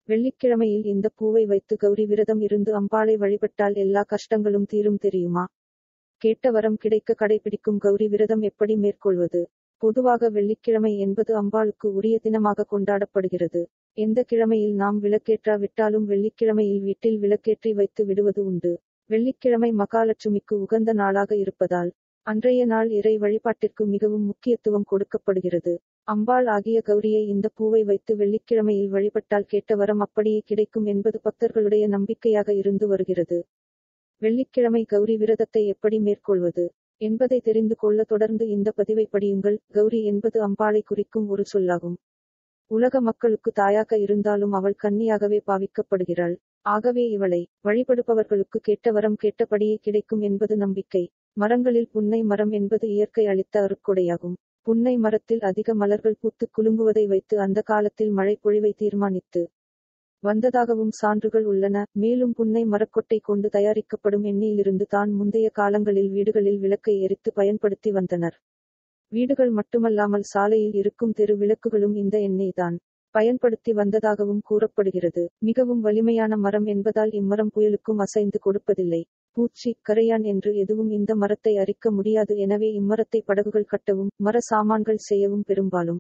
வெள்ளிக்கிழமையில் இந்த பூவை வைத்து கௌரி விரதம் இருந்து அம்பாளை வழிபட்டால் எல்லா கஷ்டங்களும் தீரும் தெரியுமா கேட்ட வரம் கிடைக்க கடைபிடிக்கும் கௌரி விரதம் எப்படி மேற்கொள்வது பொதுவாக வெள்ளிக்கிழமை என்பது அம்பாளுக்கு உரிய தினமாக கொண்டாடப்படுகிறது எந்த கிழமையில் நாம் விளக்கேற்றாவிட்டாலும் வெள்ளிக்கிழமையில் வீட்டில் விளக்கேற்றி வைத்து விடுவது உண்டு வெள்ளிக்கிழமை மகாலட்சுமிக்கு உகந்த நாளாக இருப்பதால் அன்றைய நாள் இறை வழிபாட்டிற்கு மிகவும் முக்கியத்துவம் கொடுக்கப்படுகிறது அம்பாள் ஆகிய கௌரியை இந்த பூவை வைத்து வெள்ளிக்கிழமையில் வழிபட்டால் கேட்ட வரம் அப்படியே கிடைக்கும் என்பது பக்தர்களுடைய நம்பிக்கையாக இருந்து வருகிறது வெள்ளிக்கிழமை கௌரி விரதத்தை எப்படி மேற்கொள்வது என்பதை தெரிந்து கொள்ள தொடர்ந்து இந்த பதிவை படியுங்கள் கௌரி என்பது அம்பாளை குறிக்கும் ஒரு சொல்லாகும் உலக மக்களுக்கு தாயாக இருந்தாலும் அவள் கன்னியாகவே பாவிக்கப்படுகிறாள் ஆகவே இவளை வழிபடுபவர்களுக்கு கேட்ட வரம் கேட்டபடியே கிடைக்கும் என்பது நம்பிக்கை மரங்களில் புன்னை மரம் என்பது இயற்கை அளித்த அருட்கொடையாகும் புன்னை மரத்தில் அதிக மலர்கள் பூத்து குலுங்குவதை வைத்து அந்த காலத்தில் மழை பொழிவை தீர்மானித்து வந்ததாகவும் சான்றுகள் உள்ளன மேலும் புன்னை மரக்கொட்டை கொண்டு தயாரிக்கப்படும் எண்ணெயிலிருந்து தான் முந்தைய காலங்களில் வீடுகளில் விளக்கை எரித்து பயன்படுத்தி வந்தனர் வீடுகள் மட்டுமல்லாமல் சாலையில் இருக்கும் தெரு விளக்குகளும் இந்த எண்ணெய்தான் பயன்படுத்தி வந்ததாகவும் கூறப்படுகிறது மிகவும் வலிமையான மரம் என்பதால் இம்மரம் புயலுக்கும் அசைந்து கொடுப்பதில்லை பூச்சி கரையான் என்று எதுவும் இந்த மரத்தை அரிக்க முடியாது எனவே இம்மரத்தை படகுகள் கட்டவும் மர சாமான்கள் செய்யவும் பெரும்பாலும்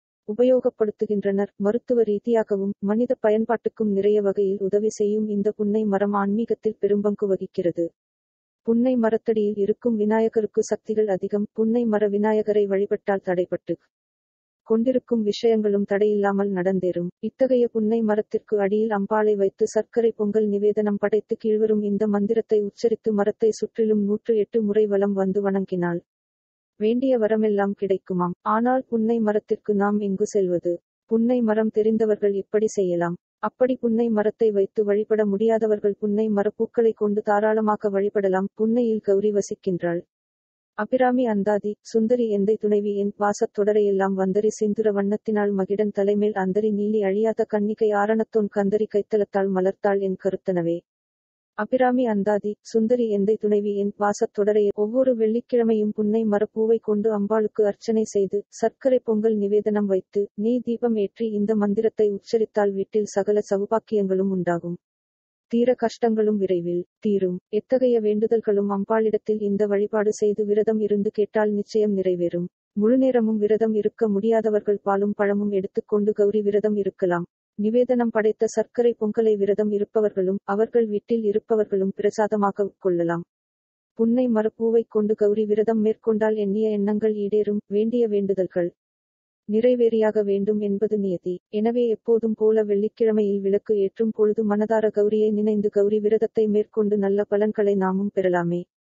உபயோகப்படுத்துகின்றனர் மருத்துவ ரீதியாகவும் மனித பயன்பாட்டுக்கும் நிறைய வகையில் உதவி செய்யும் இந்த புன்னை மரம் ஆன்மீகத்தில் பெரும்பங்கு வகிக்கிறது புன்னை மரத்தடியில் இருக்கும் விநாயகருக்கு சக்திகள் அதிகம் புன்னை மர விநாயகரை வழிபட்டால் தடைப்பட்டு கொண்டிருக்கும் விஷயங்களும் தடையில்லாமல் நடந்தேறும் இத்தகைய புன்னை மரத்திற்கு அடியில் அம்பாளை வைத்து சர்க்கரை பொங்கல் நிவேதனம் படைத்து கீழ்வரும் இந்த மந்திரத்தை உச்சரித்து மரத்தை சுற்றிலும் நூற்று எட்டு முறை வலம் வந்து வணங்கினாள் வேண்டிய வரமெல்லாம் கிடைக்குமாம் ஆனால் புன்னை மரத்திற்கு நாம் எங்கு செல்வது புன்னை மரம் தெரிந்தவர்கள் இப்படி செய்யலாம் அப்படி புன்னை மரத்தை வைத்து வழிபட முடியாதவர்கள் புன்னை மரப்பூக்களை கொண்டு தாராளமாக வழிபடலாம் புன்னையில் கௌரி வசிக்கின்றாள் அபிராமி அந்தாதி சுந்தரி எந்தை துணைவி என் வாசத் தொடரையெல்லாம் வந்தரி சிந்துர வண்ணத்தினால் மகிடன் தலைமேல் அந்தரி நீலி அழியாத கன்னிகை ஆரணத்தோன் கந்தரி கைத்தலத்தால் மலர்த்தாள் என் கருத்தனவே அபிராமி அந்தாதி சுந்தரி எந்தை துணைவி என் வாசத் தொடரைய ஒவ்வொரு வெள்ளிக்கிழமையும் புன்னை மரப்பூவை கொண்டு அம்பாளுக்கு அர்ச்சனை செய்து சர்க்கரை பொங்கல் நிவேதனம் வைத்து நெய் தீபம் ஏற்றி இந்த மந்திரத்தை உச்சரித்தால் வீட்டில் சகல சௌபாக்கியங்களும் உண்டாகும் தீர கஷ்டங்களும் விரைவில் தீரும் எத்தகைய வேண்டுதல்களும் அம்பாளிடத்தில் இந்த வழிபாடு செய்து விரதம் இருந்து கேட்டால் நிச்சயம் நிறைவேறும் முழுநேரமும் விரதம் இருக்க முடியாதவர்கள் பாலும் பழமும் எடுத்துக்கொண்டு கௌரி விரதம் இருக்கலாம் நிவேதனம் படைத்த சர்க்கரை பொங்கலை விரதம் இருப்பவர்களும் அவர்கள் வீட்டில் இருப்பவர்களும் பிரசாதமாக உட்கொள்ளலாம் புன்னை மரப்பூவை கொண்டு கௌரி விரதம் மேற்கொண்டால் எண்ணிய எண்ணங்கள் ஈடேறும் வேண்டிய வேண்டுதல்கள் நிறைவேறியாக வேண்டும் என்பது நியதி எனவே எப்போதும் போல வெள்ளிக்கிழமையில் விளக்கு ஏற்றும் பொழுது மனதார கௌரியை நினைந்து கௌரி விரதத்தை மேற்கொண்டு நல்ல பலன்களை நாமும் பெறலாமே